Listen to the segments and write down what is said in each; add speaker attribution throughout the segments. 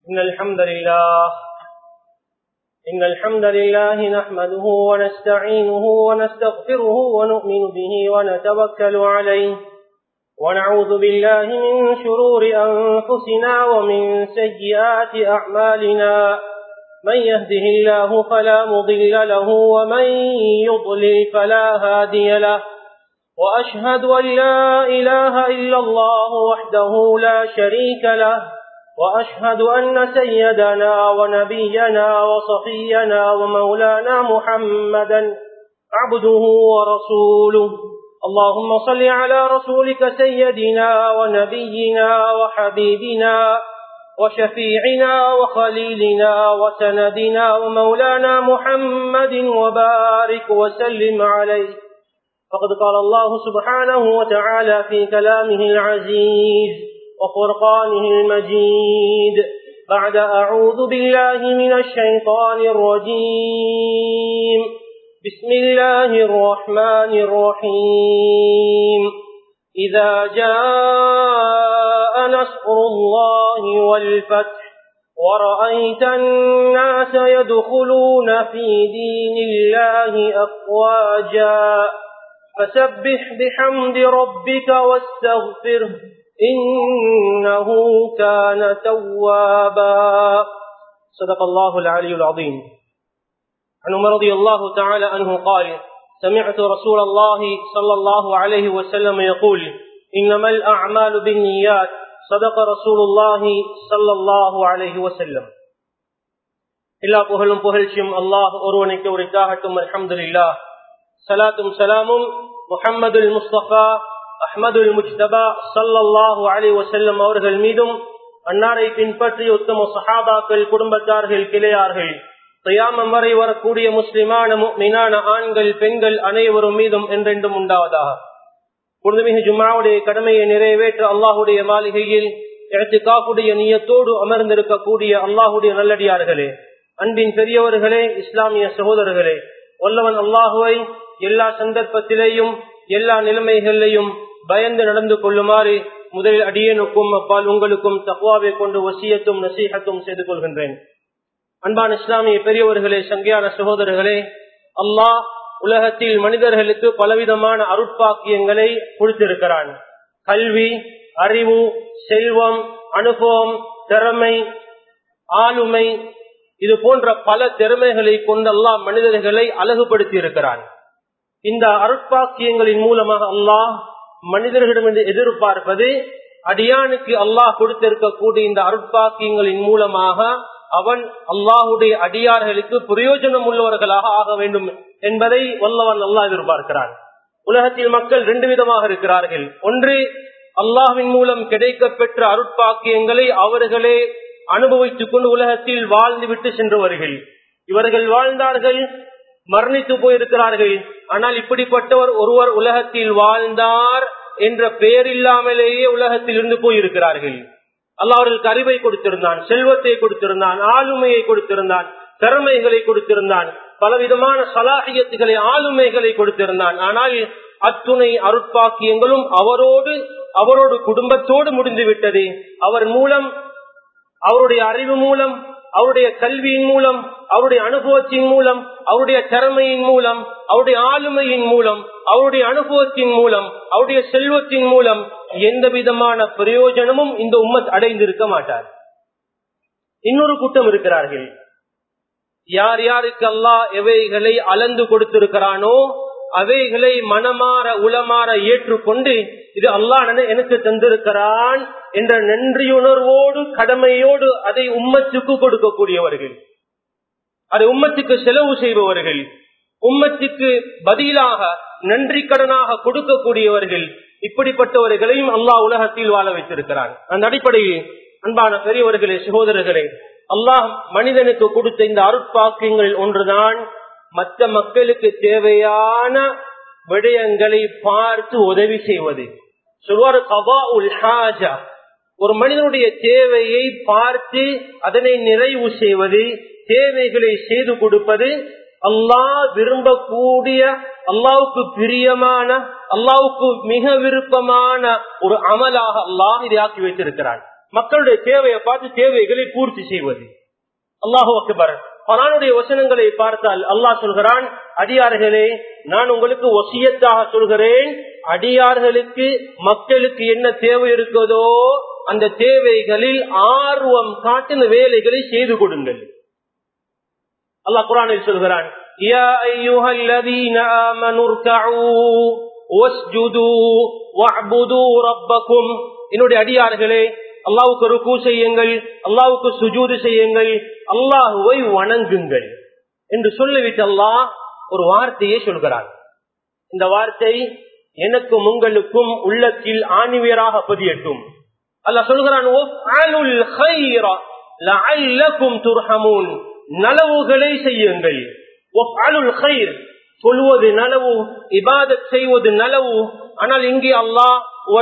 Speaker 1: إن الحمد لله إن الحمد لله نحمده ونستعينه ونستغفره ونؤمن به ونتوكل عليه ونعوذ بالله من شرور أنفسنا ومن سيئات أعمالنا من يهده الله فلا مضل له ومن يضلل فلا هادي له وأشهد أن لا إله إلا الله وحده لا شريك له وأشهد أن سيدنا ونبينا وصفينا ومولانا محمدا عبده ورسوله اللهم صل على رسولك سيدنا ونبينا وحبيبنا وشفيعنا وخليلنا وسندنا ومولانا محمد وبارك وسلم عليه فقد قال الله سبحانه وتعالى في كلامه العزيز وفرقانه المجيد بعد أعوذ بالله من الشيطان الرجيم بسم الله الرحمن الرحيم إذا جاء نصر الله والفتح ورأيت الناس يدخلون في دين الله أفواجا فسبح بحمد ربك واستغفره إنه كان توابا صدق الله العلي العظيم عن عمر رضي الله تعالى عنه قال سمعت رسول الله صلى الله عليه وسلم يقول إنما الأعمال بالنيات صدق رسول الله صلى الله عليه وسلم எல்லா புகழும் புகழ்ச்சியும் அல்லாஹ் ஒருவனுக்கு உரித்தாகட்டும் அல்ஹம்துலில்லா சலாத்தும் சலாமும் முஹம்மதுல் முஸ்தபா அஹமதுல் முஜ்தபா சல்லல்லாஹு அலி வசல்லம் அவர்கள் மீதும் அன்னாரை பின்பற்றி உத்தம சஹாபாக்கள் குடும்பத்தார்கள் கிளையார்கள் தயாமம் வரை வரக்கூடிய முஸ்லிமான மீனான ஆண்கள் பெண்கள் அனைவரும் மீதும் என்றென்றும் உண்டாவதாக புனிதமிகு ஜும்மாவுடைய கடமையை நிறைவேற்ற அல்லாஹுடைய மாளிகையில் காப்புடைய நீயத்தோடு அமர்ந்திருக்கக்கூடிய அல்லாஹுடைய நல்லடியார்களே அன்பின் பெரியவர்களே இஸ்லாமிய சகோதரர்களே வல்லவன் அல்லாஹுவை எல்லா சந்தர்ப்பத்திலேயும் எல்லா நிலைமைகளிலையும் பயந்து நடந்து கொள்ளுமாறு முதலில் அடியனுக்கும் அப்பால் உங்களுக்கும் தக்குவாவை கொண்டு வசியத்தும் நசீகத்தும் செய்து கொள்கின்றேன் அன்பான இஸ்லாமிய பெரியவர்களே சங்கியான சகோதரர்களே அல்லாஹ் உலகத்தில் மனிதர்களுக்கு பலவிதமான அருட்பாக்கியங்களை கொடுத்திருக்கிறான் கல்வி அறிவு செல்வம் அனுபவம் திறமை ஆளுமை இது போன்ற பல திறமைகளை கொண்டெல்லாம் மனிதர்களை அழகுபடுத்தி இருக்கிறான் இந்த அருட்பாக்கியங்களின் மூலமாக அல்லாஹ் மனிதர்களிடமிருந்து எதிர்பார்ப்பது அடியானுக்கு அல்லாஹ் கொடுத்திருக்கக்கூடிய இந்த அருட்பாக்கியங்களின் மூலமாக அவன் அல்லாஹுடைய அடியார்களுக்கு பிரயோஜனம் உள்ளவர்களாக ஆக வேண்டும் என்பதை வல்லவன் அல்லாஹ் எதிர்பார்க்கிறான் உலகத்தில் மக்கள் ரெண்டு விதமாக இருக்கிறார்கள் ஒன்று அல்லாஹின் மூலம் கிடைக்க பெற்ற அருட்பாக்கியங்களை அவர்களே அனுபவித்துக் கொண்டு உலகத்தில் வாழ்ந்துவிட்டு சென்றவர்கள் இவர்கள் வாழ்ந்தார்கள் மரணித்து போயிருக்கிறார்கள் ஆனால் இப்படிப்பட்டவர் ஒருவர் உலகத்தில் வாழ்ந்தார் என்ற பெயர் இல்லாமலேயே உலகத்தில் இருந்து போயிருக்கிறார்கள் அல்ல அவர்களுக்கு அறிவை கொடுத்திருந்தான் செல்வத்தை கொடுத்திருந்தான் ஆளுமையை கொடுத்திருந்தான் திறமைகளை கொடுத்திருந்தான் பலவிதமான சலாகியத்துகளை ஆளுமைகளை கொடுத்திருந்தான் ஆனால் அத்துணை அருட்பாக்கியங்களும் அவரோடு அவரோடு குடும்பத்தோடு முடிந்து விட்டது அவர் மூலம் அவருடைய அறிவு மூலம் அவருடைய கல்வியின் மூலம் அவருடைய அனுபவத்தின் மூலம் அவருடைய திறமையின் மூலம் அவருடைய ஆளுமையின் மூலம் அவருடைய அனுபவத்தின் மூலம் அவருடைய செல்வத்தின் மூலம் எந்த விதமான பிரயோஜனமும் இந்த உம்மத் அடைந்திருக்க மாட்டார் இன்னொரு கூட்டம் இருக்கிறார்கள் யார் யாருக்கு அல்லாஹ் எவைகளை அளந்து கொடுத்திருக்கிறானோ அவைகளை மனமாற உளமாற ஏற்றுக்கொண்டு இது அல்லாஹ் எனக்கு தந்திருக்கிறான் என்ற நன்றியுணர்வோடு கடமையோடு அதை உம்மத்துக்கு கொடுக்கக்கூடியவர்கள் அதை உம்மத்துக்கு செலவு செய்பவர்கள் உம்மத்துக்கு பதிலாக நன்றி கடனாக கொடுக்கக்கூடியவர்கள் இப்படிப்பட்டவர்களையும் அல்லாஹ் உலகத்தில் வாழ வைத்திருக்கிறான் அந்த அடிப்படையில் அன்பான பெரியவர்களே சகோதரர்களே அல்லாஹ் மனிதனுக்கு கொடுத்த இந்த அருட்பாக்கியங்கள் ஒன்றுதான் மற்ற மக்களுக்கு தேவையான விடயங்களை பார்த்து உதவி செய்வது சொல்வார் கபா உல் ஹாஜா ஒரு மனிதனுடைய தேவையை பார்த்து அதனை நிறைவு செய்வது தேவைகளை செய்து கொடுப்பது அல்லாஹ் விரும்பக்கூடிய அல்லாவுக்கு பிரியமான அல்லாவுக்கு மிக விருப்பமான ஒரு அமலாக அல்லாஹ் இதை ஆக்கி வைத்திருக்கிறான் மக்களுடைய தேவையை பார்த்து தேவைகளை பூர்த்தி செய்வது அல்லாஹு அக்பர் பரானுடைய வசனங்களை பார்த்தால் அல்லாஹ் சொல்கிறான் அடியார்களே நான் உங்களுக்கு வசியத்தாக சொல்கிறேன் அடியார்களுக்கு மக்களுக்கு என்ன தேவை இருக்கிறதோ அந்த தேவைகளில் ஆர்வம் காட்டின வேலைகளை செய்து கொடுங்கள் அல்லாஹ் குரானில் சொல்கிறான் يا أيها الذين آمنوا اركعوا واسجدوا واعبدوا ربكم என்னுடைய அடியார்களே அல்லாவுக்கு ருக்கு செய்யுங்கள் அல்லாவுக்கு சுஜூது செய்யுங்கள் அல்லாஹுவை வணங்குங்கள் என்று சொல்லிவிட்டு அல்லாஹ் ஒரு வார்த்தையை சொல்கிறார் இந்த வார்த்தை எனக்கும் உங்களுக்கும் உள்ளத்தில் ஆணிவியராக பதியட்டும் அல்லாஹ் சொல்கிறான் நலவுகளை செய்யுங்கள் சொல்வது நலவு இபாதத் செய்வது நலவு ஆனால் இங்கே அல்லாஹ்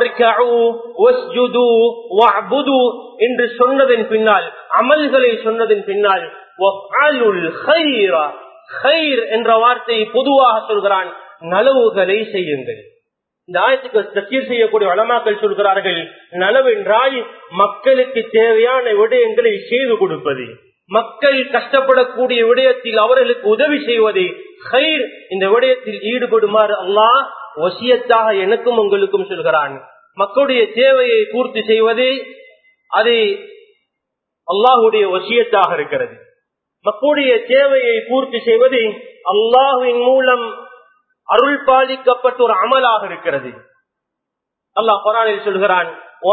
Speaker 1: என்று சொன்னதன் பின்னால் அமல்களை சொன்னதன் பின்னால் என்ற வார்த்தையை பொதுவாக சொல்கிறான் நலவுகளை செய்யுங்கள் இந்த ஆயத்துக்கு தக்கீர் செய்யக்கூடிய வளமாக்கள் சொல்கிறார்கள் நலவென்றால் மக்களுக்கு தேவையான விடயங்களை செய்து கொடுப்பது மக்கள் கஷ்டப்படக்கூடிய விடயத்தில் அவர்களுக்கு உதவி செய்வது ஹைர் இந்த விடயத்தில் ஈடுபடுமாறு அல்லாஹ் வசியத்தாக எனக்கும் உங்களுக்கும் சொல்கிறான் மக்களுடைய தேவையை பூர்த்தி செய்வது அது அல்லாஹுடைய வசியத்தாக இருக்கிறது மக்களுடைய தேவையை பூர்த்தி செய்வது அல்லாஹுவின் மூலம் அருள் பாலிக்கப்பட்ட ஒரு அமலாக இருக்கிறது அல்லாஹ் குரானில் சொல்கிறான்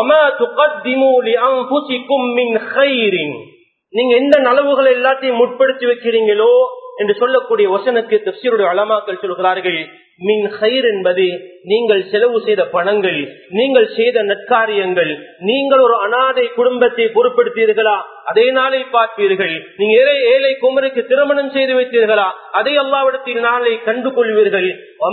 Speaker 1: நீங்க எந்த நலவுகள் எல்லாத்தையும் முற்படுத்தி வைக்கிறீங்களோ என்று சொல்லக்கூடிய வசனுக்கு தப்சீருடைய அலமாக்கள் சொல்கிறார்கள் மின் ஹைர் என்பது நீங்கள் செலவு செய்த பணங்கள் நீங்கள் செய்த நற்காரியங்கள் நீங்கள் ஒரு அனாதை குடும்பத்தை பொருட்படுத்தீர்களா அதே நாளை பார்ப்பீர்கள் நீங்க ஏழை ஏழை குமருக்கு திருமணம் செய்து வைத்தீர்களா அதை அல்லாவிடத்தில் நாளை கண்டு கொள்வீர்கள்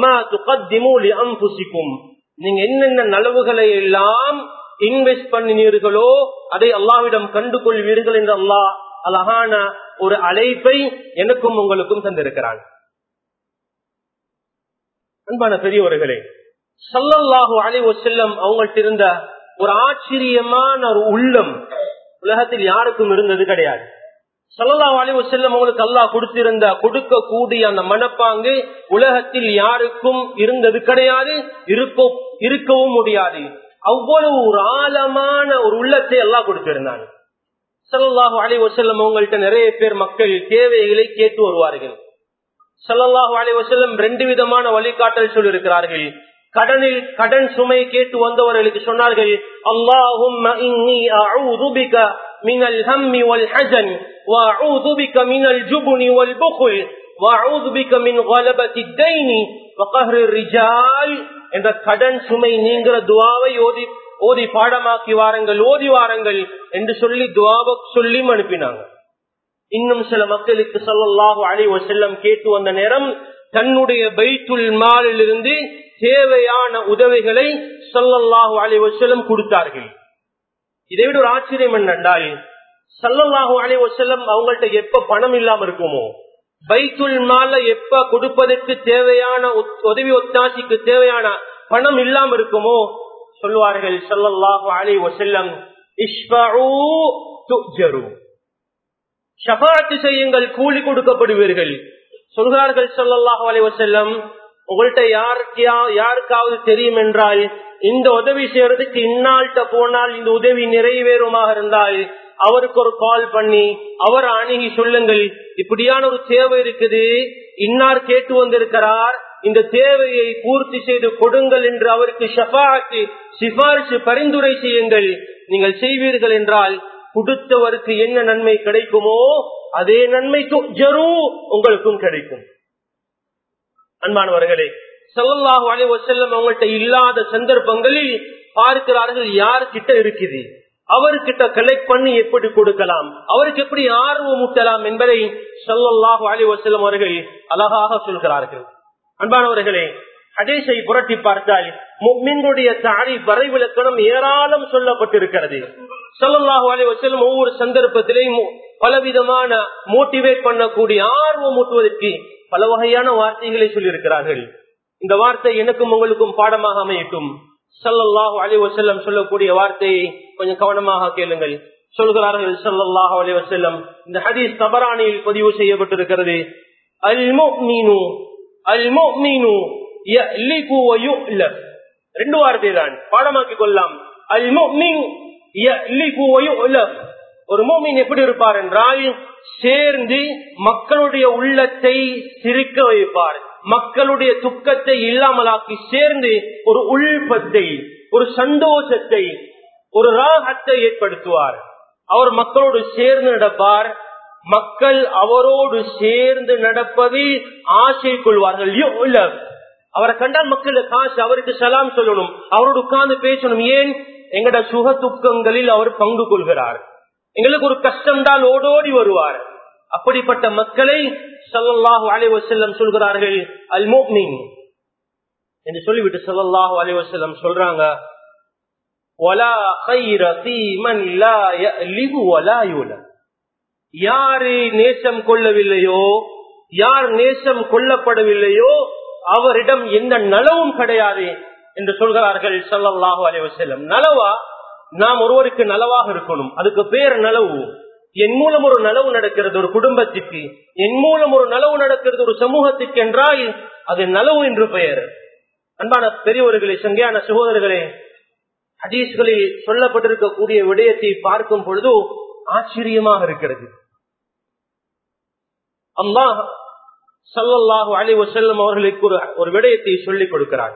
Speaker 1: நீங்க என்னென்ன நலவுகளை எல்லாம் இன்வெஸ்ட் பண்ணினீர்களோ அதை அல்லாவிடம் கண்டு கொள்வீர்கள் என்று அல்லாஹ் அழகான ஒரு அழைப்பை எனக்கும் உங்களுக்கும் தந்திருக்கிறான் அன்பான பெரியவர்களே சல்லல்லாஹு அலைவ செல்லம் அவங்கள்ட்ட இருந்த ஒரு ஆச்சரியமான ஒரு உள்ளம் உலகத்தில் யாருக்கும் இருந்தது கிடையாது சல்லல்லாஹு அலைவ செல்லம் அவங்களுக்கு அல்லாஹ் கொடுத்திருந்த கொடுக்கக்கூடிய அந்த மனப்பாங்கு உலகத்தில் யாருக்கும் இருந்தது கிடையாது இருக்க இருக்கவும் முடியாது அவ்வளவு ஒரு ஆழமான ஒரு உள்ளத்தை எல்லாம் கொடுத்திருந்தாங்க சல்லாஹு அலி வசல்லம் அவங்கள்ட்ட நிறைய பேர் மக்கள் தேவைகளை கேட்டு வருவார்கள் சல்லாஹு அலி வசல்லம் ரெண்டு விதமான வழிகாட்டல் சொல்லியிருக்கிறார்கள் கடனில் கடன் சுமை கேட்டு வந்தவர்களுக்கு சொன்னார்கள் அல்லாஹும் من الهم والحزن وأعوذ بك من الجبن والبخل وأعوذ بك من غلبة الدين وقهر الرجال என்ற கடன் சுமை நீங்கிற துவாவை ஓதி ஓதி பாடமாக்கி வாருங்கள் ஓதி வாருங்கள் என்று சொல்லி துவாவை சொல்லி அனுப்பினாங்க இன்னும் சில மக்களுக்கு சொல்லல்லாஹு அலி செல்லம் கேட்டு வந்த நேரம் தன்னுடைய பைத்துல் மாலிலிருந்து தேவையான உதவிகளை சொல்லல்லாஹு அலி செல்லம் கொடுத்தார்கள் இதை விட ஒரு ஆச்சரியம் என்னென்றால் சல்லல்லாஹு அலி செல்லம் அவங்கள்ட்ட எப்ப பணம் இல்லாம இருக்குமோ பைத்துல் மால எப்ப கொடுப்பதற்கு தேவையான உதவி ஒத்தாசிக்கு தேவையான பணம் இல்லாம இருக்குமோ சொல்லுவார்கள் சொல்லல்லாஹு அலி வசல்லம் ஷபாத்து செய்யுங்கள் கூலி கொடுக்கப்படுவீர்கள் சொல்கிறார்கள் சொல்லல்லாஹு அலி வசல்லம் உங்கள்கிட்ட யாருக்கு யாருக்காவது தெரியும் என்றால் இந்த உதவி செய்யறதுக்கு இந்நாள்கிட்ட போனால் இந்த உதவி நிறைவேறுமாக இருந்தால் அவருக்கு ஒரு கால் பண்ணி அவர் அணுகி சொல்லுங்கள் இப்படியான ஒரு தேவை இருக்குது இன்னார் கேட்டு வந்திருக்கிறார் இந்த தேவையை பூர்த்தி செய்து கொடுங்கள் என்று அவருக்கு ஷபாத்து சிபாரிசு பரிந்துரை செய்யுங்கள் நீங்கள் செய்வீர்கள் என்றால் கொடுத்தவருக்கு என்ன நன்மை கிடைக்குமோ அதே நன்மைக்கு ஜரூ உங்களுக்கும் கிடைக்கும் அன்பானவர்களே சல்லாஹூ அலி வசல்லம் அவங்கள்ட்ட இல்லாத சந்தர்ப்பங்களில் பார்க்கிறார்கள் யார் கிட்ட இருக்குது அவர்கிட்ட கலெக்ட் பண்ணி எப்படி கொடுக்கலாம் அவருக்கு எப்படி ஆர்வம் ஊட்டலாம் என்பதை சல்லாஹூ அலி வசல்லம் அவர்கள் அழகாக சொல்கிறார்கள் அன்பானவர்களே ஹதீஸை புரட்டி பார்த்தால் முக்மின்களுடைய தாரி வரைவிலக்கணம் ஏராளம் சொல்லப்பட்டிருக்கிறது சொல்லல்லாஹு அலி வசல்லம் ஒவ்வொரு சந்தர்ப்பத்திலையும் பலவிதமான மோட்டிவேட் பண்ணக்கூடிய ஆர்வம் ஊட்டுவதற்கு பல வகையான வார்த்தைகளை சொல்லியிருக்கிறார்கள் இந்த வார்த்தை எனக்கும் உங்களுக்கும் பாடமாக அமையட்டும் சல்லல்லாஹு அலி வசல்லம் சொல்லக்கூடிய வார்த்தையை கொஞ்சம் கவனமாக கேளுங்கள் சொல்கிறார்கள் சல்லல்லாஹு அலி வசல்லம் இந்த ஹதீஸ் தபரானியில் பதிவு செய்யப்பட்டிருக்கிறது அல் முஃமினு அல் முஃமினு யலிகு வ யுலஃப் ரெண்டு வார்த்தை தான் பாடமாக்கிக் கொள்ளலாம் அல் முஃமின் யலிகு வ யுலஃப் ஒரு மூமின் எப்படி இருப்பார் என்றால் சேர்ந்து மக்களுடைய உள்ளத்தை சிரிக்க வைப்பார் மக்களுடைய துக்கத்தை இல்லாமலாக்கி சேர்ந்து ஒரு உள்பத்தை ஒரு சந்தோஷத்தை ஒரு ராகத்தை ஏற்படுத்துவார் அவர் மக்களோடு சேர்ந்து நடப்பார் மக்கள் அவரோடு சேர்ந்து நடப்பதில் ஆசை கொள்வார்கள் அவரை கண்டால் மக்களுக்கு காசு அவருக்கு சலாம் சொல்லணும் அவரோடு உட்கார்ந்து பேசணும் ஏன் எங்கட சுக துக்கங்களில் அவர் பங்கு கொள்கிறார் எங்களுக்கு ஒரு கஷ்டம் தான் ஓடோடி வருவார் அப்படிப்பட்ட மக்களை சல்லாஹூ அலைவசல்லம் சொல்கிறார்கள் அல் மோக்னின் என்று சொல்லிவிட்டு சல்லாஹூ அலைவசல்லம் சொல்றாங்க யாரு நேசம் கொள்ளவில்லையோ யார் நேசம் கொள்ளப்படவில்லையோ அவரிடம் எந்த நலவும் கிடையாது என்று சொல்கிறார்கள் சல்லாஹூ அலைவசல்லம் நலவா நாம் ஒருவருக்கு நலவாக இருக்கணும் அதுக்கு பேர் நலவு என் மூலம் ஒரு நலவு நடக்கிறது ஒரு குடும்பத்திற்கு என் மூலம் ஒரு நலவு நடக்கிறது ஒரு சமூகத்திற்கு என்றால் அது நலவு என்று பெயர் அன்பான பெரியவர்களே சங்கையான சகோதரர்களே ஹதீஸ்களில் சொல்லப்பட்டிருக்கக்கூடிய விடயத்தை பார்க்கும் பொழுது ஆச்சரியமாக இருக்கிறது அல்லாஹ் சல்லாஹூ அலி வசல்லம் அவர்களுக்கு ஒரு ஒரு விடயத்தை சொல்லிக் கொடுக்கிறார்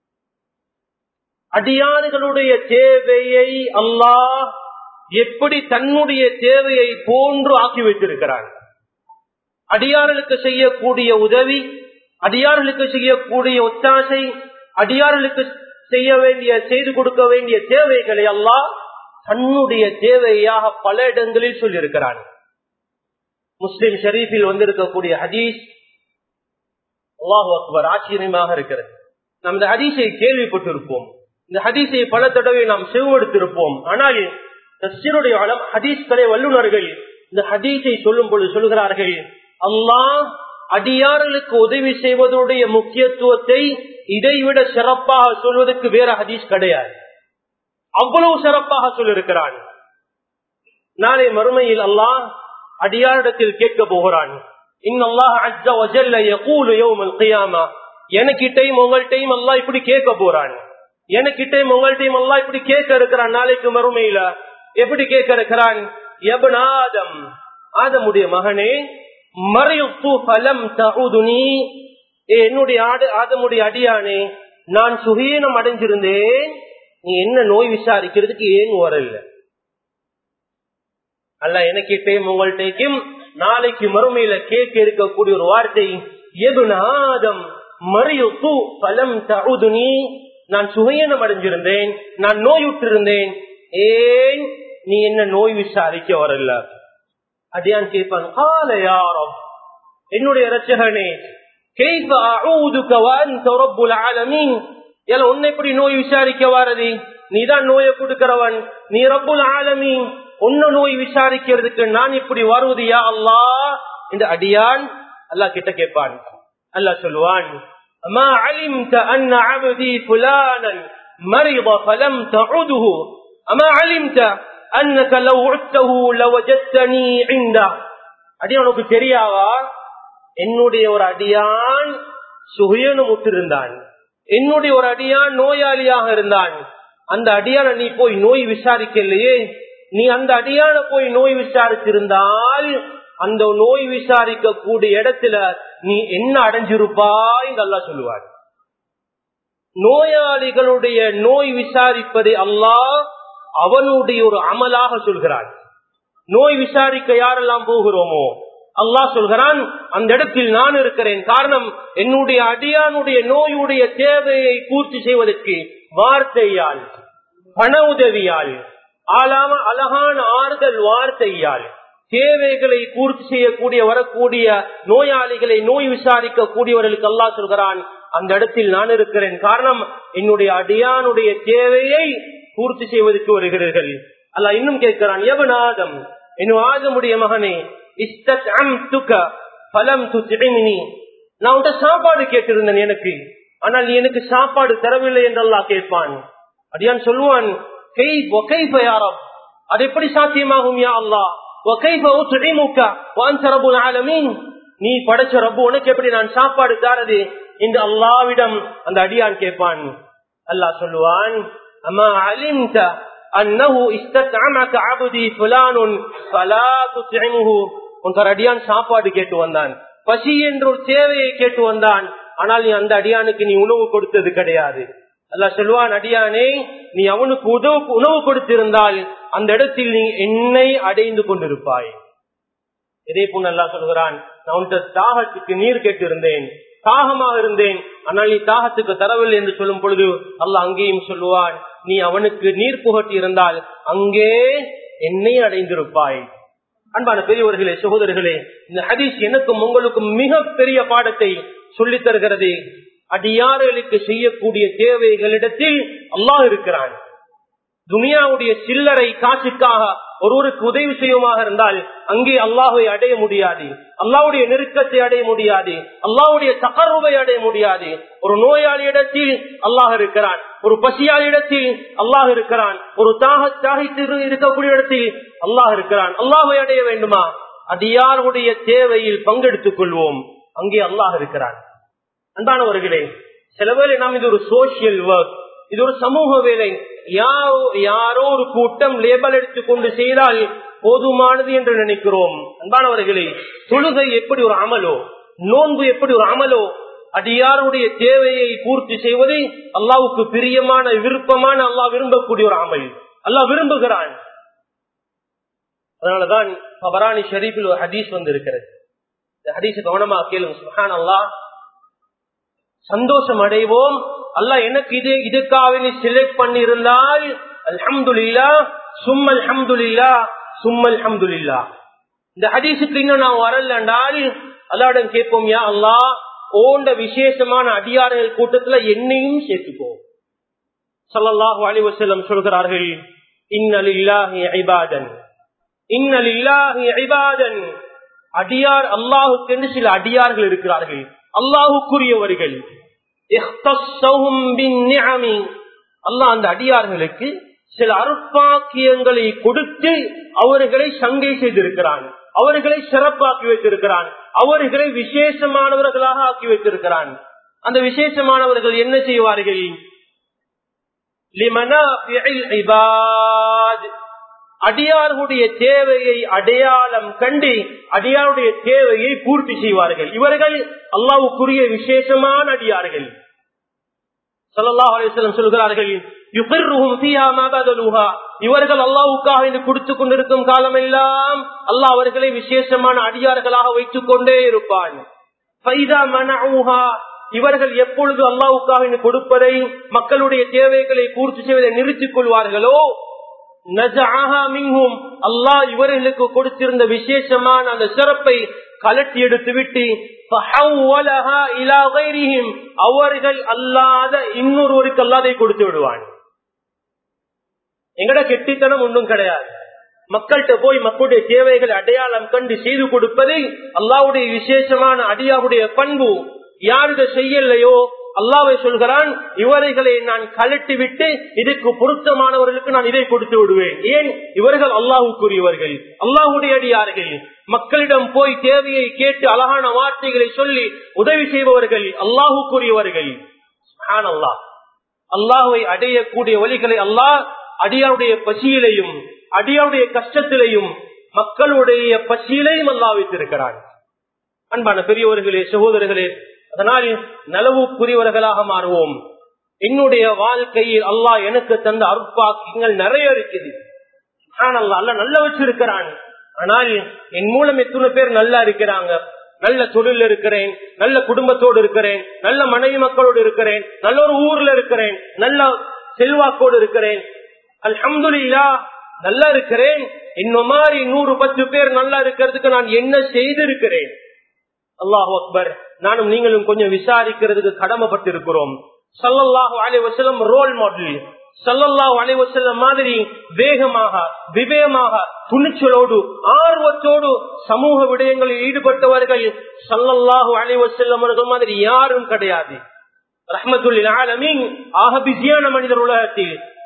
Speaker 1: அடியாறுகளுடைய தேவையை அல்லாஹ் எப்படி தன்னுடைய தேவையை போன்று ஆக்கி வைத்திருக்கிறார் அடியார்களுக்கு செய்யக்கூடிய உதவி அடியார்களுக்கு செய்யக்கூடிய ஒத்தாசை அடியார்களுக்கு செய்ய வேண்டிய செய்து கொடுக்க வேண்டிய தேவைகளை எல்லாம் தன்னுடைய தேவையாக பல இடங்களில் சொல்லியிருக்கிறார் முஸ்லிம் ஷரீஃபில் வந்திருக்கக்கூடிய ஹதீஸ் அல்லாஹு அக்பர் ஆச்சரியமாக இருக்கிறது நாம் இந்த ஹதீஸை கேள்விப்பட்டிருப்போம் இந்த ஹதீஸை பல தடவை நாம் செவ்வெடுத்திருப்போம் ஆனால் தஸ்ஸீருடைய ஹதீஸ்களை வல்லுநர்கள் இந்த ஹதீஸை சொல்லும் பொழுது சொல்கிறார்கள் அல்லாஹ் அடியார்களுக்கு உதவி செய்வதனுடைய முக்கியத்துவத்தை இதைவிட சிறப்பாக சொல்வதற்கு வேற ஹதீஸ் கிடையாது அவ்வளவு சிறப்பாக சொல்லிருக்கிறான் நாளை மறுமையில் அல்லாஹ் அடியாரிடத்தில் கேட்க போகிறான் எனக்கிட்டையும் உங்கள்கிட்டையும் அல்லா இப்படி கேட்க போறான் எனக்கிட்டையும் உங்கள்கிட்டையும் அல்லா இப்படி கேட்க இருக்கிறான் நாளைக்கு மறுமையில எப்படி கேட்க இருக்கிறான் எபனாதம் ஆதமுடைய மகனே மறையுப்பு பலம் தகுதுனி என்னுடைய ஆடு ஆதமுடைய அடியானே நான் சுகீனம் அடைஞ்சிருந்தேன் நீ என்ன நோய் விசாரிக்கிறதுக்கு ஏன் வரல அல்ல எனக்கிட்டையும் உங்கள்கிட்டையும் நாளைக்கு மறுமையில கேட்க இருக்கக்கூடிய ஒரு வார்த்தை எதுனாதம் மறியுப்பு பலம் தகுதுனி நான் சுகையனம் அடைஞ்சிருந்தேன் நான் நோயுற்றிருந்தேன் ஏன் நீ என்ன நோய் விசாரிக்க வரல அடியான் கேட்பான் கால யாரம் என்னுடைய ரச்சகனே உன்னை எப்படி நோய் விசாரிக்க வாரது நீதான் நோயை கொடுக்கிறவன் நீ ரப்புல் ஆலமீன் உன்ன நோய் விசாரிக்கிறதுக்கு நான் இப்படி வருவதியா அல்லா இந்த அடியான் அல்லா கிட்ட கேட்பான் அல்லா சொல்லுவான் ما علمت أن عبدي فلانا مرض فلم تعده أما علمت أنك لو عدته لوجدتني عنده அடியானுக்கு தெரியாவா என்னுடைய ஒரு அடியான் சுகையனும் முத்திருந்தான் என்னுடைய ஒரு அடியான் நோயாளியாக இருந்தான் அந்த அடியான நீ போய் நோய் விசாரிக்கலையே நீ அந்த அடியான போய் நோய் விசாரிச்சிருந்தால் அந்த நோய் விசாரிக்க கூடிய இடத்துல நீ என்ன அடைஞ்சிருப்பாய் அல்லா சொல்லுவார் நோயாளிகளுடைய நோய் விசாரிப்பதை அல்லாஹ் அவனுடைய ஒரு அமலாக சொல்கிறான் நோய் விசாரிக்க யாரெல்லாம் போகிறோமோ அல்லாஹ் சொல்கிறான் அந்த இடத்தில் நான் இருக்கிறேன் காரணம் என்னுடைய அடியானுடைய நோயுடைய தேவையை பூர்த்தி செய்வதற்கு வார்த்தையால் பண உதவியால் ஆளாம அழகான ஆறுதல் வார்த்தையால் தேவைகளை பூர்த்தி செய்யக்கூடிய வரக்கூடிய நோயாளிகளை நோய் விசாரிக்க கூடியவர்களுக்கு அல்லா சொல்கிறான் அந்த இடத்தில் நான் இருக்கிறேன் காரணம் என்னுடைய அடியானுடைய தேவையை பூர்த்தி செய்வதற்கு வருகிறீர்கள் அல்ல இன்னும் கேட்கிறான் எவனாதம் இன்னும் ஆதமுடைய மகனே பலம் நான் உன்ட்ட சாப்பாடு கேட்டிருந்தேன் எனக்கு ஆனால் நீ எனக்கு சாப்பாடு தரவில்லை என்றெல்லாம் கேட்பான் அடியான் சொல்லுவான் கை ஒகைஃப யாரம் அது எப்படி சாத்தியமாகும் யா அல்லா ஒகைஃப உத்இமுக வஅன்த ரப்புல் ஆலமீன் நீ படைச்ச ரப்பு உனக்கு எப்படி நான் சாப்பாடு தாரது இந்த அல்லாவிடம் அந்த அடியான் கேட்பான் அல்லாஹ் சொல்லுவான் அம்மா அலிம்த அன்னஹு இஸ்தத்அமக அப்தி ஃபுலானுன் ஃபலா துத்இமுஹு உன் அடியான் சாப்பாடு கேட்டு வந்தான் பசி என்ற ஒரு தேவையை கேட்டு வந்தான் ஆனால் நீ அந்த அடியானுக்கு நீ உணவு கொடுத்தது கிடையாது அல்லாஹ் சொல்லுவான் அடியானே நீ அவனுக்கு உதவு உணவு கொடுத்திருந்தால் அந்த இடத்தில் நீ என்னை அடைந்து கொண்டிருப்பாய் இதே போன்று அல்லாஹ் சொல்கிறான் நான் உன்ட தாகத்துக்கு நீர் கேட்டு இருந்தேன் தாகமாக இருந்தேன் ஆனால் நீ தாகத்துக்கு தரவில்லை என்று சொல்லும் பொழுது அல்லாஹ் அங்கேயும் சொல்லுவான் நீ அவனுக்கு நீர் புகட்டி இருந்தால் அங்கே என்னை அடைந்திருப்பாய் அன்பான பெரியவர்களே சகோதரர்களே இந்த ஹதீஸ் எனக்கும் உங்களுக்கும் மிக பெரிய பாடத்தை சொல்லித் தருகிறது அடியாறுகளுக்கு செய்யக்கூடிய தேவைகளிடத்தில் அல்லாஹ் இருக்கிறான் துனியாவுடைய சில்லறை காசுக்காக ஒருவருக்கு உதவி செய்யுமாக இருந்தால் அங்கே அல்லாஹை அடைய முடியாது அல்லாவுடைய நெருக்கத்தை அடைய முடியாது அல்லாவுடைய தகர்வை அடைய முடியாது ஒரு நோயாளியிடத்தில் அல்லாஹ் இருக்கிறான் ஒரு பசியாளிடத்தில் அல்லாஹ் இருக்கிறான் ஒரு தாக தாகித்து இருக்கக்கூடிய இடத்தில் அல்லாஹ் இருக்கிறான் அல்லாஹை அடைய வேண்டுமா அடியாருடைய தேவையில் பங்கெடுத்துக் கொள்வோம் அங்கே அல்லாஹ் இருக்கிறான் அன்பானவர்களே சில வேளை நாம் இது ஒரு சோசியல் ஒர்க் இது ஒரு சமூக வேலை யாரோ யாரோ ஒரு கூட்டம் லேபல் எடுத்துக்கொண்டு செய்தால் போதுமானது என்று நினைக்கிறோம் அன்பானவர்களே தொழுகை எப்படி ஒரு அமலோ நோன்பு எப்படி ஒரு அமலோ அடியாருடைய தேவையை பூர்த்தி செய்வது அல்லாவுக்கு பிரியமான விருப்பமான அல்லாஹ் விரும்பக்கூடிய ஒரு அமல் அல்லாஹ் விரும்புகிறான் அதனாலதான் பபரானி ஷரீஃபில் ஒரு ஹதீஸ் வந்து இருக்கிறது இந்த ஹதீஸ் கவனமா கேளுங்க சுஹான் அல்லாஹ் சந்தோஷம் அடைவோம் அல்ல எனக்கு இது இதுக்காக நீ செலக்ட் பண்ணி இருந்தால் அல்ஹம்துலில்லா சும்மல் ஹம்துலில்லா சும்மல் ஹம்துலில்லா இந்த ஹதீஸுக்கு இன்னும் நான் வரலண்டால் அல்லாடம் கேட்போம் யா அல்லா ஓண்ட விசேஷமான அடியார்கள் கூட்டத்துல என்னையும் சேர்த்துப்போம் சல்லல்லாஹு அலி வசல்லம் சொல்கிறார்கள் இன்னலில்லாஹி ஐபாதன் இன்னலில்லாஹி ஐபாதன் அடியார் அல்லாஹுக்கு என்று சில அடியார்கள் இருக்கிறார்கள் அல்லாஹுக்குரியவர்கள் அல்லாஹ் அந்த அடியார்களுக்கு சில அருட்பாக்கியங்களை கொடுத்து அவர்களை சங்கை செய்திருக்கிறான் அவர்களை சிறப்பாக்கி வைத்திருக்கிறான் அவர்களை விசேஷமானவர்களாக ஆக்கி வைத்திருக்கிறான் அந்த விசேஷமானவர்கள் என்ன செய்வார்கள் அடியார்களுடைய தேவையை அடையாளம் கண்டு அடியாருடைய தேவையை பூர்த்தி செய்வார்கள் இவர்கள் அல்லாவுக்குரிய விசேஷமான அடியார்கள் சல்லாஹ் அலிஸ்லம் சொல்கிறார்கள் இவர்கள் அல்லாவுக்காக என்று கொடுத்துக் கொண்டிருக்கும் காலம் எல்லாம் அல்லாஹ் அவர்களை விசேஷமான அடியார்களாக வைத்துக் கொண்டே இருப்பான் இவர்கள் எப்பொழுது அல்லாவுக்காக கொடுப்பதை மக்களுடைய தேவைகளை பூர்த்தி செய்வதை நிறுத்திக் கொள்வார்களோ அல்லாஹ் இவர்களுக்கு கொடுத்திருந்த விசேஷமான அந்த சிறப்பை கலட்டி எடுத்து விட்டு அவர்கள் அல்லாத இன்னொருவருக்கு அல்லாதை கொடுத்து விடுவான் எங்கட கெட்டித்தனம் ஒன்றும் கிடையாது மக்கள்கிட்ட போய் மக்களுடைய தேவைகளை அடையாளம் கண்டு செய்து கொடுப்பது அல்லாவுடைய விசேஷமான அடியாவுடைய பண்பு யாருட செய்யலையோ அல்லாவை சொல்கிறான் இவர்களை நான் கலட்டி விட்டு இதுக்கு பொருத்தமானவர்களுக்கு நான் இதை கொடுத்து விடுவேன் ஏன் இவர்கள் அல்லாஹுக்குரியவர்கள் அல்லாஹுடைய அடியார்கள் மக்களிடம் போய் தேவையை கேட்டு அழகான வார்த்தைகளை சொல்லி உதவி செய்பவர்கள் அல்லாஹுக்குரியவர்கள் அல்லாஹ் அல்லாஹுவை அடையக்கூடிய வழிகளை அல்லாஹ் அடியாருடைய பசியிலையும் அடியாருடைய கஷ்டத்திலையும் மக்களுடைய பசியிலையும் அல்லாஹ் வைத்திருக்கிறான் அன்பான பெரியவர்களே சகோதரர்களே அதனால் நலவுக்குரியவர்களாக மாறுவோம் என்னுடைய வாழ்க்கையில் அல்லாஹ் எனக்கு தந்த அருட்பாக்கியங்கள் நிறைய இருக்குது அல்ல நல்ல வச்சிருக்கிறான் ஆனால் என் மூலம் எத்தனை பேர் நல்லா இருக்கிறாங்க நல்ல தொழில் இருக்கிறேன் நல்ல குடும்பத்தோடு இருக்கிறேன் நல்ல மனைவி மக்களோடு இருக்கிறேன் நல்ல ஒரு ஊர்ல இருக்கிறேன் நல்ல செல்வாக்கோடு இருக்கிறேன் அல்ஹம்துலில்லா நல்லா இருக்கிறேன் இன்னும் மாதிரி நூறு பத்து பேர் நல்லா இருக்கிறதுக்கு நான் என்ன செய்திருக்கிறேன் அல்லாஹு அக்பர் நானும் நீங்களும் கொஞ்சம் விசாரிக்கிறதுக்கு கடமைப்பட்டிருக்கிறோம் சல்லல்லாஹு அலி வசலம் ரோல் மாடல் சல்லல்லாஹு அலி வசல்லம் மாதிரி வேகமாக விவேகமாக துணிச்சலோடு ஆர்வத்தோடு சமூக விடயங்களில் ஈடுபட்டவர்கள் சல்லல்லாஹு அலி வசல்லம் மாதிரி யாரும் கிடையாது ரஹமத்துல்லில் ஆலமீன் ஆக பிஸியான மனிதர் உலகத்தில்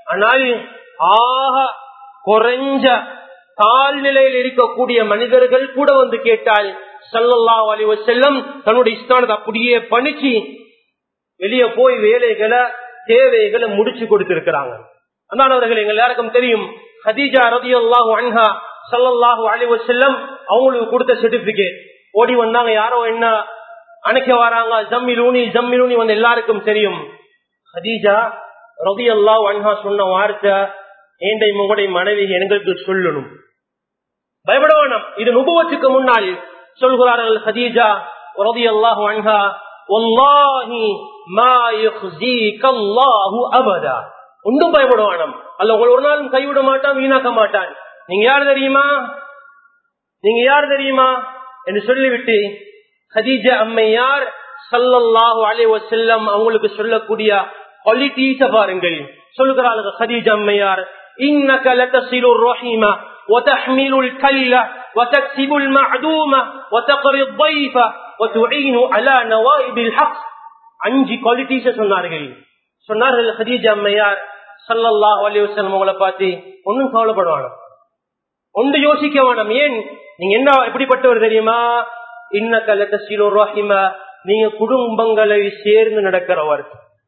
Speaker 1: ஆனால் ஆக குறைஞ்ச தாழ்நிலையில் இருக்கக்கூடிய மனிதர்கள் கூட வந்து கேட்டால் சல்லல்லா அலி செல்லம் தன்னுடைய இஸ்தானத்தை அப்படியே பணிச்சு வெளியே போய் வேலைகளை தேவைகளை முடிச்சு கொடுத்திருக்கிறாங்க அந்தானவர்கள் எங்க எல்லாருக்கும் தெரியும் ஹதீஜா ரதி அல்லாஹு அன்ஹா சல்லல்லாஹு அலி செல்லம் அவங்களுக்கு கொடுத்த சர்டிபிகேட் ஓடி வந்தாங்க யாரோ என்ன அணைக்க வராங்க ஜம்மிலூனி ஜம்மிலூனி வந்து எல்லாருக்கும் தெரியும் ஹதீஜா ரதி அல்லாஹ் அன்ஹா சொன்ன வார்த்தை ஏண்டை உங்களுடைய மனைவி எங்களுக்கு சொல்லணும் பயப்பட வேணாம் இது நுபவத்துக்கு முன்னால் சொல்கிறார்கள் ஹதீஜா ரதி அல்லாஹு அன்ஹா வல்லாஹி மா யுஹ்ஸீக அல்லாஹு அபதா ஒன்றும் பயப்பட வேணாம் அல்ல உங்களை ஒரு நாளும் கைவிட மாட்டான் வீணாக்க மாட்டான் நீங்க யார் தெரியுமா நீங்க யார் தெரியுமா என்று சொல்லிவிட்டு ஹதீஜா அம்மையார் சல்லல்லாஹு அலைஹி வஸல்லம் அவங்களுக்கு சொல்லக்கூடிய குவாலிட்டிஸ பாருங்கள் சொல்லுகிறார்கள் ஹதீஜா அம்மையார் இன்னக லதசிலு الرحيم وتحمل الكل وتكسب المعدوم وتقري الضيف وتعين على نوائب الحق அஞ்சு குவாலிட்டிஸ சொன்னார்கள் சொன்னார்கள் ஹதீஜா அம்மையார் சல்லல்லாஹு அலைஹி வஸல்லம் அவங்களை பார்த்து ஒன்னும் கவலைப்படுவாங்க ஒன்று யோசிக்க வேணாம் ஏன் நீங்க என்ன எப்படிப்பட்டவர் தெரியுமா இன்ன கலத்த சிலோ ரஹிம நீங்க குடும்பங்களை சேர்ந்து நடக்கிறவர்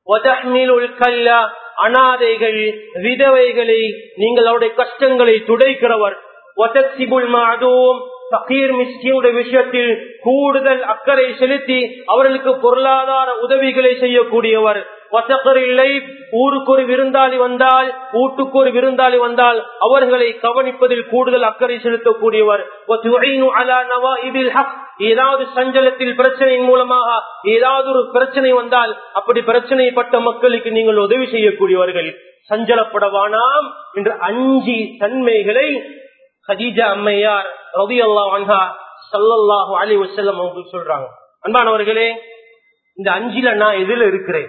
Speaker 1: அனாதைகள் விதவைகளை நீங்கள் அவருடைய கஷ்டங்களை துடைக்கிறவர் விஷயத்தில் கூடுதல் அக்கறை செலுத்தி அவர்களுக்கு பொருளாதார உதவிகளை செய்யக்கூடியவர் வசக்கரில்லை ஊருக்கு ஒரு விருந்தாளி வந்தால் வீட்டுக்கு ஒரு விருந்தாளி வந்தால் அவர்களை கவனிப்பதில் கூடுதல் அக்கறை செலுத்தக்கூடியவர் ஏதாவது சஞ்சலத்தில் பிரச்சனையின் மூலமாக ஏதாவது ஒரு பிரச்சனை வந்தால் அப்படி பிரச்சனைப்பட்ட மக்களுக்கு நீங்கள் உதவி செய்யக்கூடியவர்கள் சஞ்சலப்படவானாம் என்ற அஞ்சு தன்மைகளை ஹதீஜா அம்மையார் ரவி அல்லா சல்லல்லாஹு அலி வசல்லம் அவங்க சொல்றாங்க அன்பானவர்களே இந்த அஞ்சில நான் எதுல இருக்கிறேன்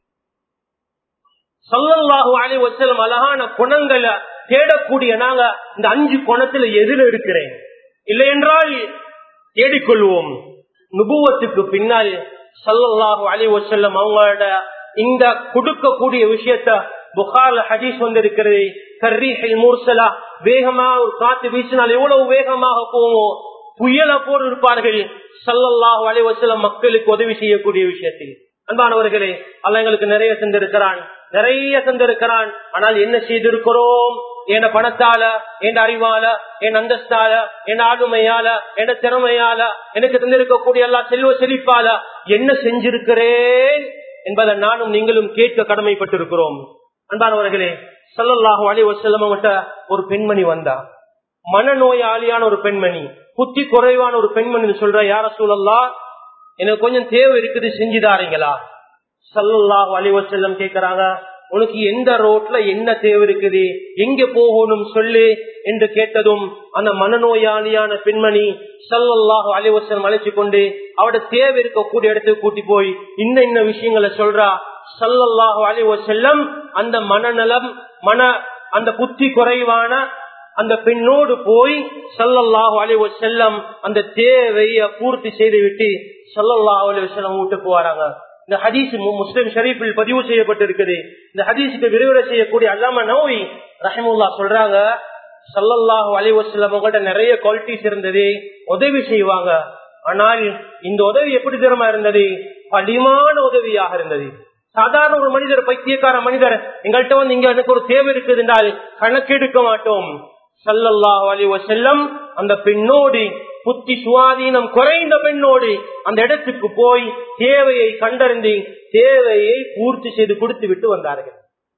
Speaker 1: சல்லல்லாஹு அலி வசலம் அழகான குணங்களை தேடக்கூடிய நாங்க இந்த அஞ்சு குணத்துல எதுல இருக்கிறேன் இல்லை என்றால் தேடிக்கொள்வோம் நுபுவத்துக்கு பின்னால் சல்லல்லாஹு அலி வசல்லம் அவங்களோட இந்த கொடுக்கக்கூடிய விஷயத்த புகார்ல ஹதீஸ் வந்திருக்கிறது கர்ரீஹில் மூர்சலா வேகமா ஒரு காத்து வீசினால் எவ்வளவு வேகமாக போவோம் புயல போர் இருப்பார்கள் சல்லல்லாஹு அலி வசல்லம் மக்களுக்கு உதவி செய்யக்கூடிய விஷயத்தில் அன்பானவர்களே அல்ல எங்களுக்கு நிறைய தந்திருக்கிறான் நிறைய தந்திருக்கிறான் ஆனால் என்ன செய்திருக்கிறோம் என் பணத்தால என் அறிவால என் அந்தஸ்தால என் ஆளுமையால என் திறமையால எனக்கு தந்திருக்கக்கூடிய எல்லா செல்வ செழிப்பால என்ன செஞ்சிருக்கிறேன் என்பதை நானும் நீங்களும் கேட்க கடமைப்பட்டிருக்கிறோம் அன்பானவர்களே சல்லல்லாஹு அலி வசல்லம் ஒரு பெண்மணி வந்தா மனநோயாளியான ஒரு பெண்மணி புத்தி குறைவான ஒரு பெண்மணி சொல்ற யார சூழல்லா எனக்கு கொஞ்சம் தேவை இருக்குது செஞ்சுதாரீங்களா சல்லல்லாஹு அலிவசல்லம் கேக்குறாங்க உனக்கு எந்த ரோட்ல என்ன தேவை இருக்குது எங்க போகணும் சொல்லு என்று கேட்டதும் அந்த மனநோயாளியான பெண்மணி சல்லல்லாஹு அலிவசல்லம் அழைச்சு கொண்டு அவட தேவை இருக்கக்கூடிய இடத்துக்கு கூட்டி போய் இன்ன இன்ன விஷயங்களை சொல்றா சல்லல்லாஹு அலிவசல்லம் அந்த மனநலம் மன அந்த புத்தி குறைவான அந்த பெண்ணோடு போய் சல்லல்லாஹு அலி செல்லம் அந்த தேவைய பூர்த்தி செய்து விட்டு சல்லல்லாஹு அலி வசல்லம் வீட்டுக்கு வராங்க இந்த ஹதீஸ் முஸ்லிம் ஷரீஃபில் பதிவு செய்யப்பட்டிருக்குது இந்த ஹதீஸுக்கு விரிவுரை செய்யக்கூடிய அல்லாம நோய் ரஹமுல்லா சொல்றாங்க சல்லல்லாஹு அலி வசல்லம் அவங்கள்ட்ட நிறைய குவாலிட்டிஸ் இருந்தது உதவி செய்வாங்க ஆனால் இந்த உதவி எப்படி திறமா இருந்தது படிமான உதவியாக இருந்தது சாதாரண ஒரு மனிதர் பைத்தியக்கார மனிதர் எங்கள்கிட்ட வந்து இங்க எனக்கு ஒரு தேவை இருக்குது என்றால் கணக்கெடுக்க மாட்டோம் சல்லல்லாஹு அலி வசல்லம் அந்த பெண்ணோடு புத்தி சுவாதீனம் குறைந்த பெண்ணோடு அந்த இடத்துக்கு போய் தேவையை கண்டறிந்து தேவையை பூர்த்தி செய்து கொடுத்து விட்டு வந்தார்கள்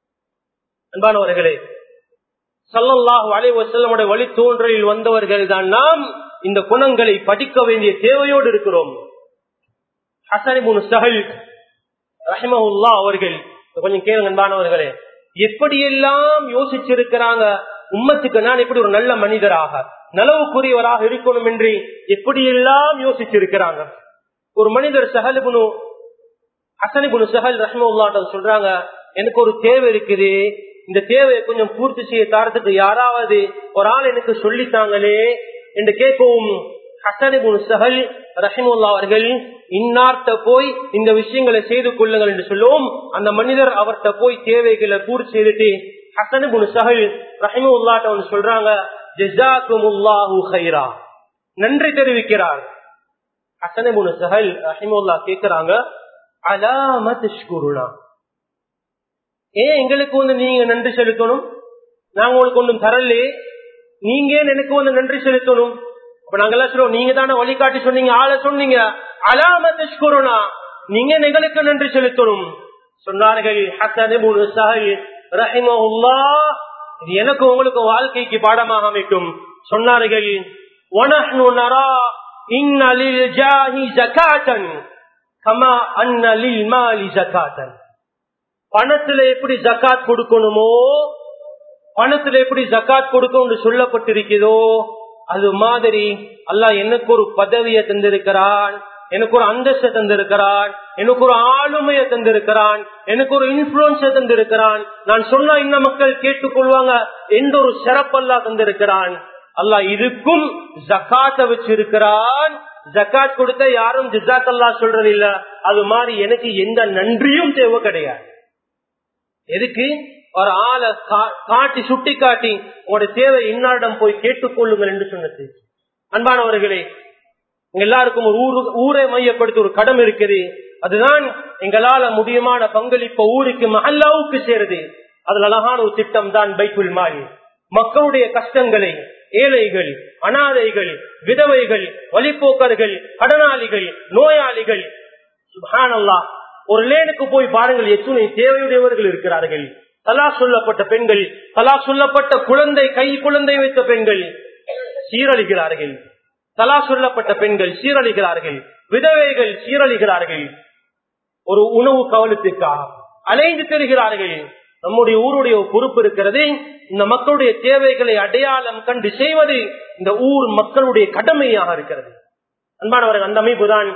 Speaker 1: அன்பானவர்களே சல்லல்லாஹு அலி வசல்லமுடைய வழி தோன்றலில் வந்தவர்கள் தான் நாம் இந்த குணங்களை படிக்க வேண்டிய தேவையோடு இருக்கிறோம் ஹசனிபுன் சஹல் ரஹிமஹுல்லா அவர்கள் கொஞ்சம் கேளுங்க அன்பானவர்களே எப்படியெல்லாம் யோசிச்சிருக்கிறாங்க உம்மத்துக்கு நான் எப்படி ஒரு நல்ல மனிதராக நலவுக்குரியவராக இருக்கணும் என்று எப்படியெல்லாம் யோசிச்சிருக்கிறாங்க ஒரு மனிதர் சஹலிபுனு ஹசனிபுனு சஹல் ரஹ்முல்லாட்ட சொல்றாங்க எனக்கு ஒரு தேவை இருக்குது இந்த தேவையை கொஞ்சம் பூர்த்தி செய்ய தாரத்துக்கு யாராவது ஒரு ஆள் எனக்கு சொல்லித்தாங்களே என்று கேட்கவும் ஹசனிபுனு சஹல் ரஹிமுல்லா அவர்கள் இன்னார்த்த போய் இந்த விஷயங்களை செய்து கொள்ளுங்கள் என்று சொல்லுவோம் அந்த மனிதர் அவர்கிட்ட போய் தேவைகளை பூர்த்தி செய்துட்டு ஹசன் குனு சஹல் ரஹிமுல்லாட்ட ஒன்று சொல்றாங்க ஜெசாக்குமுல்லாஹு ஹைரா நன்றி தெரிவிக்கிறார் ஹசன் குனு சஹல் ரஹிமுல்லா கேட்கிறாங்க அலாமத் ஷ்குருனா ஏன் எங்களுக்கு வந்து நீங்க நன்றி செலுத்தணும் நாங்க உங்களுக்கு ஒன்றும் தரலே நீங்க ஏன் எனக்கு வந்து நன்றி செலுத்தணும் அப்ப நாங்க எல்லாம் சொல்லுவோம் நீங்க தானே வழிகாட்டி சொன்னீங்க ஆளை சொன்னீங்க அலாமத்துனா நீங்க எங்களுக்கு நன்றி செலுத்தணும் சொன்னார்கள் இது எனக்கு உங்களுக்கு வாழ்க்கைக்கு பாடமாக அமைக்கும் சொன்னார்கள் பணத்துல எப்படி ஜக்காத் கொடுக்கணுமோ பணத்துல எப்படி ஜக்காத் கொடுக்கும் சொல்லப்பட்டிருக்கிறதோ அது மாதிரி அல்லாஹ் எனக்கு ஒரு பதவியை தந்திருக்கிறான் எனக்கு ஒரு அந்தஸ்தை தந்திருக்கிறான் எனக்கு ஒரு ஆளுமையை தந்திருக்கிறான் எனக்கு ஒரு இன்ஃபுளுன்ஸை தந்திருக்கிறான் நான் சொன்னா இந்த மக்கள் கேட்டுக்கொள்வாங்க எந்த ஒரு சிறப்பல்லா தந்திருக்கிறான் அல்லாஹ் இதுக்கும் ஜக்காத்த வச்சிருக்கிறான் ஜக்காத் கொடுத்த யாரும் ஜிசாக் அல்லா சொல்றது இல்ல அது மாதிரி எனக்கு எந்த நன்றியும் தேவை கிடையாது எதுக்கு ஒரு ஆளை காட்டி சுட்டி காட்டி உங்களுடைய தேவை இன்னாரிடம் போய் கேட்டுக்கொள்ளுங்கள் என்று சொன்னது அன்பானவர்களே எல்லாருக்கும் ஒரு ஊரு ஊரை மையப்படுத்தி ஒரு கடம் இருக்குது அதுதான் எங்களால முடியுமான பங்களிப்பு ஊருக்கு மஹல்லாவுக்கு சேருது அதுல அழகான ஒரு திட்டம் தான் பைக்குள் மாறி மக்களுடைய கஷ்டங்களை ஏழைகள் அனாதைகள் விதவைகள் வழிப்போக்கர்கள் கடனாளிகள் நோயாளிகள் சுபானல்லா ஒரு லேனுக்கு போய் பாருங்கள் எத்துணை தேவையுடையவர்கள் இருக்கிறார்கள் தலா சொல்லப்பட்ட பெண்கள் தலா சொல்லப்பட்ட குழந்தை கை குழந்தை வைத்த பெண்கள் சீரழிகிறார்கள் தலா சொல்லப்பட்ட பெண்கள் சீரழிகிறார்கள் விதவைகள் சீரழிகிறார்கள் ஒரு உணவு கவனத்துக்காக அலைந்து தெரிகிறார்கள் நம்முடைய ஊருடைய பொறுப்பு இருக்கிறது இந்த மக்களுடைய தேவைகளை அடையாளம் கண்டு செய்வது இந்த ஊர் மக்களுடைய கடமையாக இருக்கிறது அன்பானவர்கள் அந்த அமைப்பு தான்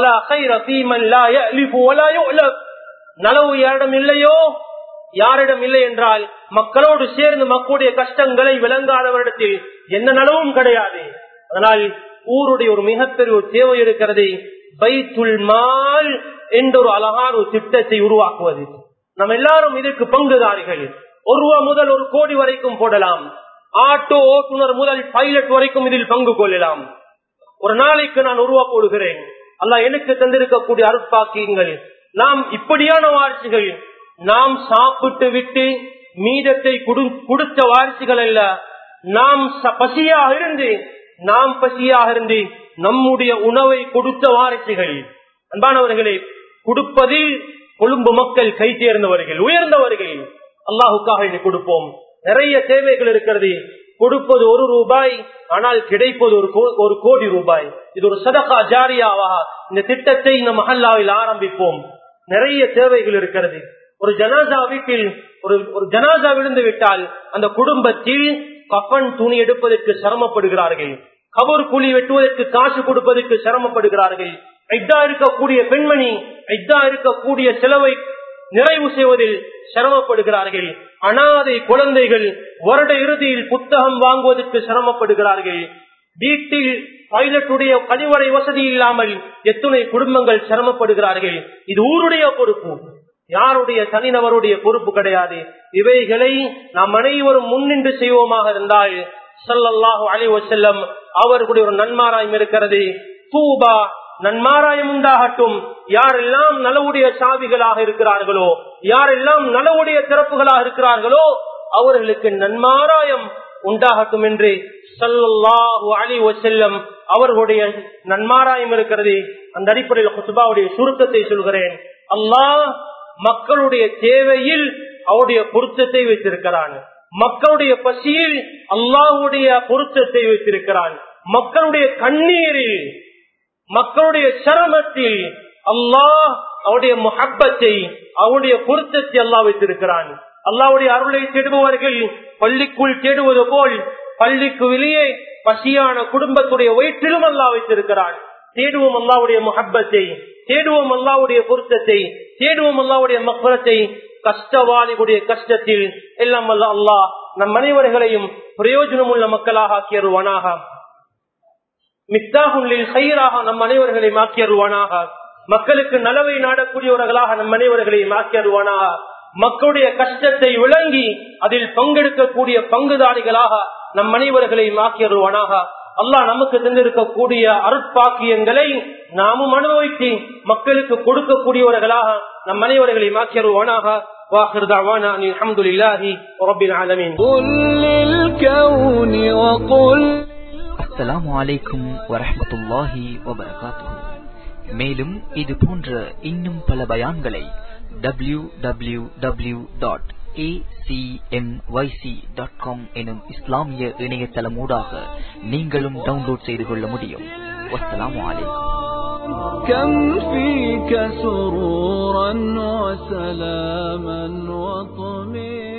Speaker 1: நலவு யாரிடம் இல்லையோ யாரிடம் இல்லை என்றால் மக்களோடு சேர்ந்து மக்களுடைய கஷ்டங்களை விளங்காதவரிடத்தில் எந்த நலவும் கிடையாது அதனால் ஊருடைய ஒரு மிகப்பெரிய ஒரு தேவை இருக்கிறது பைத்துல் மால் என்ற ஒரு அழகான ஒரு திட்டத்தை உருவாக்குவது நம்ம எல்லாரும் இதற்கு பங்குதாரிகள் ஒரு ரூபா முதல் ஒரு கோடி வரைக்கும் போடலாம் ஆட்டோ ஓட்டுநர் முதல் பைலட் வரைக்கும் இதில் பங்கு கொள்ளலாம் ஒரு நாளைக்கு நான் உருவா போடுகிறேன் அல்ல எனக்கு தந்திருக்கக்கூடிய அருட்பாக்கியங்கள் நாம் இப்படியான வாரிசுகள் நாம் சாப்பிட்டு விட்டு மீதத்தை கொடுத்த வாரிசுகள் அல்ல நாம் பசியாக இருந்து நாம் பசியாக இருந்து நம்முடைய உணவை கொடுத்த வாரிசுகள் அன்பானவர்களே கொடுப்பதில் கொழும்பு மக்கள் கை தேர்ந்தவர்கள் உயர்ந்தவர்கள் அல்லாஹுக்காக கொடுப்போம் நிறைய தேவைகள் இருக்கிறது கொடுப்பது ஒரு ரூபாய் ஆனால் கிடைப்பது ஒரு ஒரு கோடி ரூபாய் இது ஒரு சதகா ஜாரியாவா இந்த திட்டத்தை இந்த மஹல்லாவில் ஆரம்பிப்போம் நிறைய தேவைகள் இருக்கிறது ஒரு ஜனாசா வீட்டில் ஒரு ஒரு ஜனாசா விழுந்து விட்டால் அந்த குடும்பத்தில் கஃன் துணி எடுப்பதற்கு சிரமப்படுகிறார்கள் கபர் குழி வெட்டுவதற்கு காசு கொடுப்பதற்கு சிரமப்படுகிறார்கள் ஐத்தா இருக்கக்கூடிய பெண்மணி ஐத்தா இருக்கக்கூடிய செலவை நிறைவு செய்வதில் சிரமப்படுகிறார்கள் அனாதை குழந்தைகள் வருட இறுதியில் புத்தகம் வாங்குவதற்கு சிரமப்படுகிறார்கள் வீட்டில் பைலட்டுடைய கழிவறை வசதி இல்லாமல் எத்துணை குடும்பங்கள் சிரமப்படுகிறார்கள் இது ஊருடைய பொறுப்பு யாருடைய தனிநபருடைய பொறுப்பு கிடையாது இவைகளை நாம் அனைவரும் முன்னின்று செய்வோமாக இருந்தால் சல்லல்லாஹு அலி வசல்லம் அவர்களுடைய ஒரு நன்மாராயம் இருக்கிறது தூபா நன்மாராயம் உண்டாகட்டும் யாரெல்லாம் நலவுடைய சாவிகளாக இருக்கிறார்களோ யாரெல்லாம் நலவுடைய திறப்புகளாக இருக்கிறார்களோ அவர்களுக்கு நன்மாராயம் உண்டாகட்டும் என்று சல்லாஹு அலி வசல்லம் அவர்களுடைய நன்மாராயம் இருக்கிறது அந்த அடிப்படையில் குசுபாவுடைய சுருக்கத்தை சொல்கிறேன் அல்லாஹ் மக்களுடைய தேவையில் அவருடைய பொருத்தத்தை வைத்திருக்கிறான் மக்களுடைய பசியில் அல்லாஹுடைய பொருத்தத்தை வைத்திருக்கிறான் மக்களுடைய கண்ணீரில் மக்களுடைய சிரமத்தில் அல்லாஹ் அவருடைய முகப்பத்தை அவருடைய பொருத்தத்தை அல்லாஹ் வைத்திருக்கிறான் அல்லாவுடைய அருளை தேடுபவர்கள் பள்ளிக்குள் தேடுவது போல் பள்ளிக்கு வெளியே பசியான குடும்பத்துடைய வயிற்றிலும் அல்லா வைத்திருக்கிறான் தேடுவோம் அல்லாவுடைய முகப்பத்தை தேடுவோம் அல்லாவுடைய பொருத்தத்தை தேடுவோம் அல்லாவுடைய மக்களத்தை கஷ்டவாளிகளுடைய கஷ்டத்தில் எல்லாம் அல்ல அல்லாஹ் நம் அனைவர்களையும் பிரயோஜனம் உள்ள மக்களாக ஆக்கியருவானாக மித்தாகுள்ளில் கயிறாக நம் அனைவர்களையும் ஆக்கியருவானாக மக்களுக்கு நலவை நாடக்கூடியவர்களாக நம் அனைவர்களையும் ஆக்கியருவானாக மக்களுடைய கஷ்டத்தை விளங்கி அதில் பங்கெடுக்கக்கூடிய பங்குதாரிகளாக நம் அனைவர்களை மாக்கியருவானாக அல்லாஹ் நமக்கு தந்திருக்கக்கூடிய அருட்பாக்கியங்களை நாமும் அனுபவித்து மக்களுக்கு கொடுக்கக்கூடியவர்களாக நம் அனைவர்களை மாக்கியருவானாக واخر دعوانا ان الحمد لله رب العالمين
Speaker 2: قل للكون وقل
Speaker 3: அஸ்ஸலாமு அலைக்கும் வரஹ்மத்துல்லாஹி வபரகாத்துஹு மேலும் இது போன்ற இன்னும் பல பயான்களை W W W dot dot com எனும் இஸ்லாமிய இணையதளமூடாக நீங்களும் டவுன்லோட் செய்து கொள்ள முடியும் வஸ்ஸலாமு அலைக்கும்
Speaker 2: كم فيك سرورا وسلاما وطمئنا